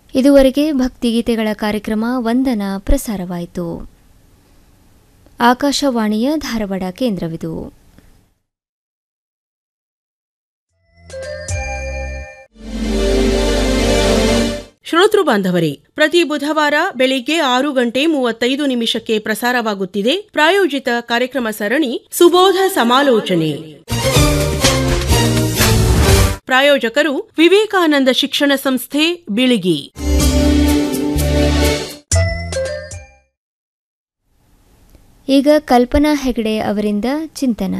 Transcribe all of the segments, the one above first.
ಇದುವರೆಗೆ ಭಕ್ತಿಗೀತೆಗಳ ಕಾರ್ಯಕ್ರಮ ವಂದನ ಪ್ರಸಾರವಾಯಿತು ಆಕಾಶವಾಣಿಯ ಧಾರವಾಡ ಕೇಂದ್ರವಿದು ಶ್ರೋತೃ ಬಾಂಧವರೇ ಪ್ರತಿ ಬುಧವಾರ ಬೆಳಿಗ್ಗೆ ಆರು ಗಂಟೆ ಮೂವತ್ತೈದು ನಿಮಿಷಕ್ಕೆ ಪ್ರಸಾರವಾಗುತ್ತಿದೆ ಪ್ರಾಯೋಜಿತ ಕಾರ್ಯಕ್ರಮ ಸರಣಿ ಸುಬೋಧ ಸಮಾಲೋಚನೆ ಪ್ರಾಯೋಜಕರು ವಿವೇಕಾನಂದ ಶಿಕ್ಷಣ ಸಂಸ್ಥೆ ಬಿಳಿಗಿ ಈಗ ಕಲ್ಪನಾ ಹೆಗಡೆ ಅವರಿಂದ ಚಿಂತನ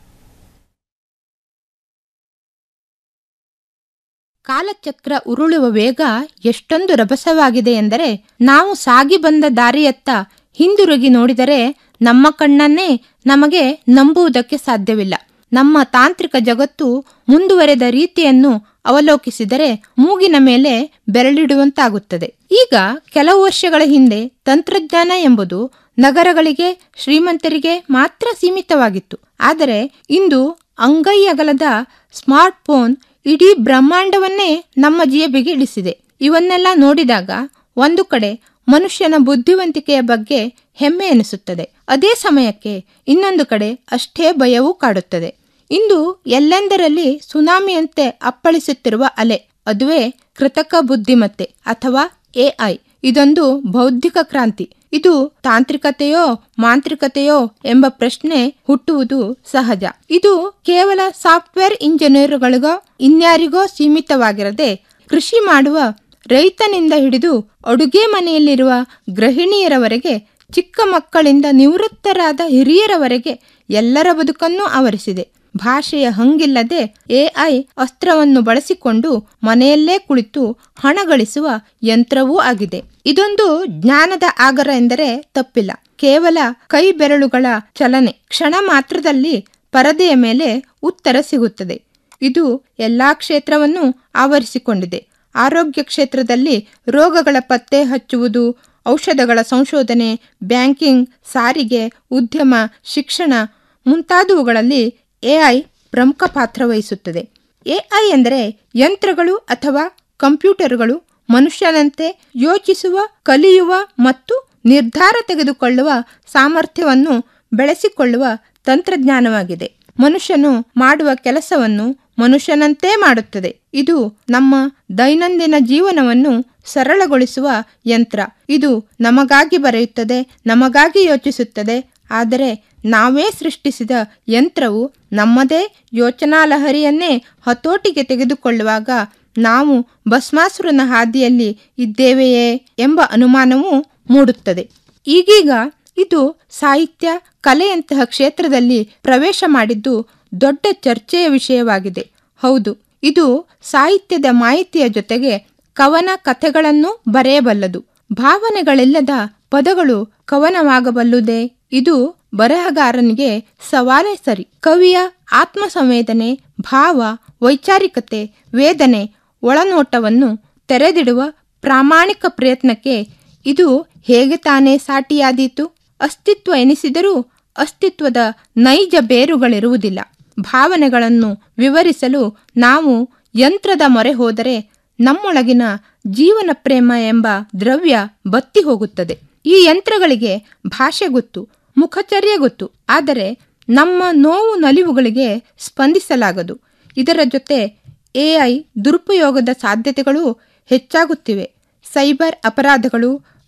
ಕಾಲಚಕ್ರ ಉರುಳುವ ವೇಗ ಎಷ್ಟೊಂದು ರಭಸವಾಗಿದೆ ಎಂದರೆ ನಾವು ಸಾಗಿ ಬಂದ ದಾರಿಯತ್ತ ಹಿಂದಿರುಗಿ ನೋಡಿದರೆ ನಮ್ಮ ಕಣ್ಣನ್ನೇ ನಮಗೆ ನಂಬುವುದಕ್ಕೆ ಸಾಧ್ಯವಿಲ್ಲ ನಮ್ಮ ತಾಂತ್ರಿಕ ಜಗತ್ತು ಮುಂದುವರೆದ ರೀತಿಯನ್ನು ಅವಲೋಕಿಸಿದರೆ ಮೂಗಿನ ಮೇಲೆ ಬೆರಳಿಡುವಂತಾಗುತ್ತದೆ ಈಗ ಕೆಲವು ವರ್ಷಗಳ ಹಿಂದೆ ತಂತ್ರಜ್ಞಾನ ಎಂಬುದು ನಗರಗಳಿಗೆ ಶ್ರೀಮಂತರಿಗೆ ಮಾತ್ರ ಸೀಮಿತವಾಗಿತ್ತು ಆದರೆ ಇಂದು ಅಂಗೈ ಅಗಲದ ಸ್ಮಾರ್ಟ್ ಫೋನ್ ಇಡೀ ಬ್ರಹ್ಮಾಂಡವನ್ನೇ ನಮ್ಮ ಜೇಬಿಗೆ ಇಳಿಸಿದೆ ಇವನ್ನೆಲ್ಲ ನೋಡಿದಾಗ ಒಂದು ಕಡೆ ಮನುಷ್ಯನ ಬುದ್ಧಿವಂತಿಕೆಯ ಬಗ್ಗೆ ಹೆಮ್ಮೆ ಎನಿಸುತ್ತದೆ ಅದೇ ಸಮಯಕ್ಕೆ ಇನ್ನೊಂದು ಕಡೆ ಅಷ್ಟೇ ಭಯವೂ ಕಾಡುತ್ತದೆ ಇಂದು ಎಲ್ಲೆಂದರಲ್ಲಿ ಸುನಾಮಿಯಂತೆ ಅಪ್ಪಳಿಸುತ್ತಿರುವ ಅಲೆ ಅದುವೇ ಕೃತಕ ಬುದ್ಧಿಮತ್ತೆ ಅಥವಾ ಎಐ ಇದೊಂದು ಬೌದ್ಧಿಕ ಕ್ರಾಂತಿ ಇದು ತಾಂತ್ರಿಕತೆಯೋ ಮಾಂತ್ರಿಕತೆಯೋ ಎಂಬ ಪ್ರಶ್ನೆ ಹುಟ್ಟುವುದು ಸಹಜ ಇದು ಕೇವಲ ಸಾಫ್ಟ್ವೇರ್ ಇಂಜಿನಿಯರ್ಗಳಿಗೋ ಇನ್ಯಾರಿಗೋ ಸೀಮಿತವಾಗಿರದೆ ಕೃಷಿ ಮಾಡುವ ರೈತನಿಂದ ಹಿಡಿದು ಅಡುಗೆ ಮನೆಯಲ್ಲಿರುವ ಗೃಹಿಣಿಯರವರೆಗೆ ಚಿಕ್ಕ ಮಕ್ಕಳಿಂದ ನಿವೃತ್ತರಾದ ಹಿರಿಯರವರೆಗೆ ಎಲ್ಲರ ಬದುಕನ್ನು ಆವರಿಸಿದೆ ಭಾಷೆಯ ಹಂಗಿಲ್ಲದೆ ಎಐ ಅಸ್ತ್ರವನ್ನು ಬಳಸಿಕೊಂಡು ಮನೆಯಲ್ಲೇ ಕುಳಿತು ಹಣ ಗಳಿಸುವ ಯಂತ್ರವೂ ಆಗಿದೆ ಇದೊಂದು ಜ್ಞಾನದ ಆಗರ ಎಂದರೆ ತಪ್ಪಿಲ್ಲ ಕೇವಲ ಕೈ ಬೆರಳುಗಳ ಚಲನೆ ಕ್ಷಣ ಮಾತ್ರದಲ್ಲಿ ಪರದೆಯ ಮೇಲೆ ಉತ್ತರ ಸಿಗುತ್ತದೆ ಇದು ಎಲ್ಲಾ ಕ್ಷೇತ್ರವನ್ನು ಆವರಿಸಿಕೊಂಡಿದೆ ಆರೋಗ್ಯ ಕ್ಷೇತ್ರದಲ್ಲಿ ರೋಗಗಳ ಪತ್ತೆ ಹಚ್ಚುವುದು ಔಷಧಗಳ ಸಂಶೋಧನೆ ಬ್ಯಾಂಕಿಂಗ್ ಸಾರಿಗೆ ಉದ್ಯಮ ಶಿಕ್ಷಣ ಮುಂತಾದವುಗಳಲ್ಲಿ ಎಐ ಪ್ರಮುಖ ಪಾತ್ರ ವಹಿಸುತ್ತದೆ ಎಐ ಎಂದರೆ ಯಂತ್ರಗಳು ಅಥವಾ ಕಂಪ್ಯೂಟರ್ಗಳು ಮನುಷ್ಯನಂತೆ ಯೋಚಿಸುವ ಕಲಿಯುವ ಮತ್ತು ನಿರ್ಧಾರ ತೆಗೆದುಕೊಳ್ಳುವ ಸಾಮರ್ಥ್ಯವನ್ನು ಬೆಳೆಸಿಕೊಳ್ಳುವ ತಂತ್ರಜ್ಞಾನವಾಗಿದೆ ಮನುಷ್ಯನು ಮಾಡುವ ಕೆಲಸವನ್ನು ಮನುಷ್ಯನಂತೆ ಮಾಡುತ್ತದೆ ಇದು ನಮ್ಮ ದೈನಂದಿನ ಜೀವನವನ್ನು ಸರಳಗೊಳಿಸುವ ಯಂತ್ರ ಇದು ನಮಗಾಗಿ ಬರೆಯುತ್ತದೆ ನಮಗಾಗಿ ಯೋಚಿಸುತ್ತದೆ ಆದರೆ ನಾವೇ ಸೃಷ್ಟಿಸಿದ ಯಂತ್ರವು ನಮ್ಮದೇ ಯೋಚನಾ ಲಹರಿಯನ್ನೇ ಹತೋಟಿಗೆ ತೆಗೆದುಕೊಳ್ಳುವಾಗ ನಾವು ಭಸ್ಮಾಸುರನ ಹಾದಿಯಲ್ಲಿ ಇದ್ದೇವೆಯೇ ಎಂಬ ಅನುಮಾನವೂ ಮೂಡುತ್ತದೆ ಈಗೀಗ ಇದು ಸಾಹಿತ್ಯ ಕಲೆಯಂತಹ ಕ್ಷೇತ್ರದಲ್ಲಿ ಪ್ರವೇಶ ಮಾಡಿದ್ದು ದೊಡ್ಡ ಚರ್ಚೆಯ ವಿಷಯವಾಗಿದೆ ಹೌದು ಇದು ಸಾಹಿತ್ಯದ ಮಾಹಿತಿಯ ಜೊತೆಗೆ ಕವನ ಕಥೆಗಳನ್ನು ಬರೆಯಬಲ್ಲದು ಭಾವನೆಗಳಿಲ್ಲದ ಪದಗಳು ಕವನವಾಗಬಲ್ಲುದೇ ಇದು ಬರಹಗಾರನಿಗೆ ಸವಾಲೇ ಸರಿ ಕವಿಯ ಆತ್ಮಸಂವೇದನೆ ಭಾವ ವೈಚಾರಿಕತೆ ವೇದನೆ ಒಳನೋಟವನ್ನು ತೆರೆದಿಡುವ ಪ್ರಾಮಾಣಿಕ ಪ್ರಯತ್ನಕ್ಕೆ ಇದು ಹೇಗೆ ತಾನೇ ಸಾಟಿಯಾದೀತು ಅಸ್ತಿತ್ವ ಎನಿಸಿದರೂ ಅಸ್ತಿತ್ವದ ನೈಜ ಬೇರುಗಳಿರುವುದಿಲ್ಲ ಭಾವನೆಗಳನ್ನು ವಿವರಿಸಲು ನಾವು ಯಂತ್ರದ ಮೊರೆ ಹೋದರೆ ನಮ್ಮೊಳಗಿನ ಜೀವನ ಪ್ರೇಮ ಎಂಬ ದ್ರವ್ಯ ಬತ್ತಿ ಹೋಗುತ್ತದೆ ಈ ಯಂತ್ರಗಳಿಗೆ ಭಾಷೆ ಗೊತ್ತು ಮುಖಚರ್ಯೆ ಗೊತ್ತು ಆದರೆ ನಮ್ಮ ನೋವು ನಲಿವುಗಳಿಗೆ ಸ್ಪಂದಿಸಲಾಗದು ಇದರ ಜೊತೆ ಎಐ ದುರುಪಯೋಗದ ಸಾಧ್ಯತೆಗಳು ಹೆಚ್ಚಾಗುತ್ತಿವೆ ಸೈಬರ್ ಅಪರಾಧಗಳು